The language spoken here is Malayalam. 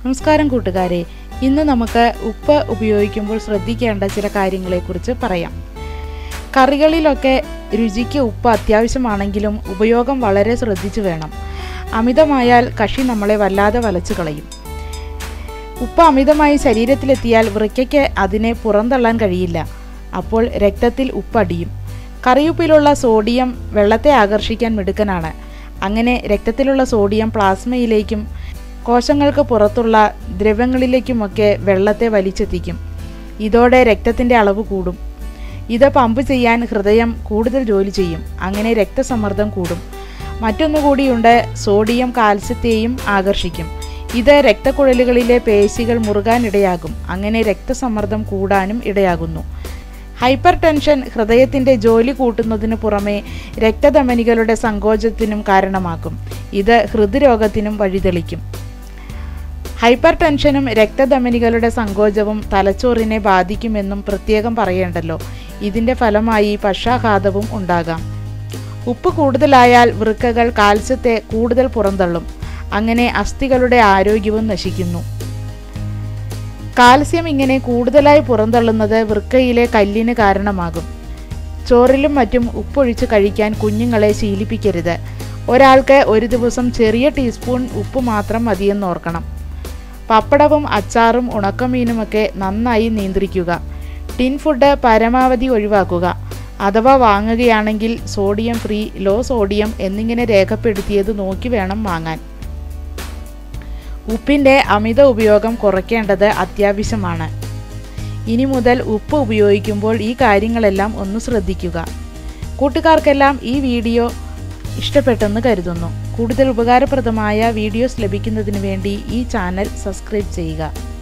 നമസ്കാരം കൂട്ടുകാരെ ഇന്ന് നമുക്ക് ഉപ്പ് ഉപയോഗിക്കുമ്പോൾ ശ്രദ്ധിക്കേണ്ട ചില കാര്യങ്ങളെക്കുറിച്ച് പറയാം കറികളിലൊക്കെ രുചിക്ക് ഉപ്പ് അത്യാവശ്യമാണെങ്കിലും ഉപയോഗം വളരെ ശ്രദ്ധിച്ചു വേണം അമിതമായാൽ കഷി നമ്മളെ വല്ലാതെ വലച്ചു കളയും ഉപ്പ് അമിതമായി ശരീരത്തിലെത്തിയാൽ വൃക്കയ്ക്ക് അതിനെ പുറന്തള്ളാൻ കഴിയില്ല അപ്പോൾ രക്തത്തിൽ ഉപ്പടിയും കറിയുപ്പിലുള്ള സോഡിയം വെള്ളത്തെ ആകർഷിക്കാൻ മിടുക്കനാണ് അങ്ങനെ രക്തത്തിലുള്ള സോഡിയം പ്ലാസ്മയിലേക്കും കോശങ്ങൾക്ക് പുറത്തുള്ള ദ്രവങ്ങളിലേക്കുമൊക്കെ വെള്ളത്തെ വലിച്ചെത്തിക്കും ഇതോടെ രക്തത്തിൻ്റെ അളവ് കൂടും ഇത് പമ്പ് ചെയ്യാൻ ഹൃദയം കൂടുതൽ ജോലി ചെയ്യും അങ്ങനെ രക്തസമ്മർദ്ദം കൂടും മറ്റൊന്നുകൂടിയുണ്ട് സോഡിയം കാൽസ്യത്തെയും ആകർഷിക്കും ഇത് രക്തക്കുഴലുകളിലെ പേശികൾ മുറുകാനിടയാകും അങ്ങനെ രക്തസമ്മർദ്ദം കൂടാനും ഇടയാകുന്നു ഹൈപ്പർ ടെൻഷൻ ഹൃദയത്തിൻ്റെ ജോലി കൂട്ടുന്നതിനു പുറമെ രക്തധമനികളുടെ സങ്കോചത്തിനും കാരണമാക്കും ഇത് ഹൃദ്രോഗത്തിനും വഴിതെളിക്കും ഹൈപ്പർ ടെൻഷനും രക്തധമനികളുടെ സങ്കോചവും തലച്ചോറിനെ ബാധിക്കുമെന്നും പ്രത്യേകം പറയേണ്ടല്ലോ ഇതിൻ്റെ ഫലമായി പക്ഷാഘാതവും ഉണ്ടാകാം ഉപ്പ് കൂടുതലായാൽ വൃക്കകൾ കാൽസ്യത്തെ കൂടുതൽ പുറന്തള്ളും അങ്ങനെ അസ്ഥികളുടെ ആരോഗ്യവും നശിക്കുന്നു കാൽസ്യം ഇങ്ങനെ കൂടുതലായി പുറന്തള്ളുന്നത് വൃക്കയിലെ കല്ലിന് കാരണമാകും ചോറിലും മറ്റും ഉപ്പൊഴിച്ച് കഴിക്കാൻ കുഞ്ഞുങ്ങളെ ശീലിപ്പിക്കരുത് ഒരാൾക്ക് ഒരു ദിവസം ചെറിയ ടീസ്പൂൺ ഉപ്പ് മാത്രം മതിയെന്നോർക്കണം പപ്പടവും അച്ചാറും ഉണക്കമീനുമൊക്കെ നന്നായി നിയന്ത്രിക്കുക ടിൻ ഫുഡ് പരമാവധി ഒഴിവാക്കുക അഥവാ വാങ്ങുകയാണെങ്കിൽ സോഡിയം ഫ്രീ ലോ സോഡിയം എന്നിങ്ങനെ രേഖപ്പെടുത്തിയത് നോക്കി വേണം വാങ്ങാൻ ഉപ്പിൻ്റെ അമിത ഉപയോഗം കുറയ്ക്കേണ്ടത് അത്യാവശ്യമാണ് ഇനി മുതൽ ഉപ്പ് ഉപയോഗിക്കുമ്പോൾ ഈ കാര്യങ്ങളെല്ലാം ഒന്ന് ശ്രദ്ധിക്കുക കൂട്ടുകാർക്കെല്ലാം ഈ വീഡിയോ ഇഷ്ടപ്പെട്ടെന്ന് കരുതുന്നു കൂടുതൽ ഉപകാരപ്രദമായ വീഡിയോസ് ലഭിക്കുന്നതിന് വേണ്ടി ഈ ചാനൽ സബ്സ്ക്രൈബ് ചെയ്യുക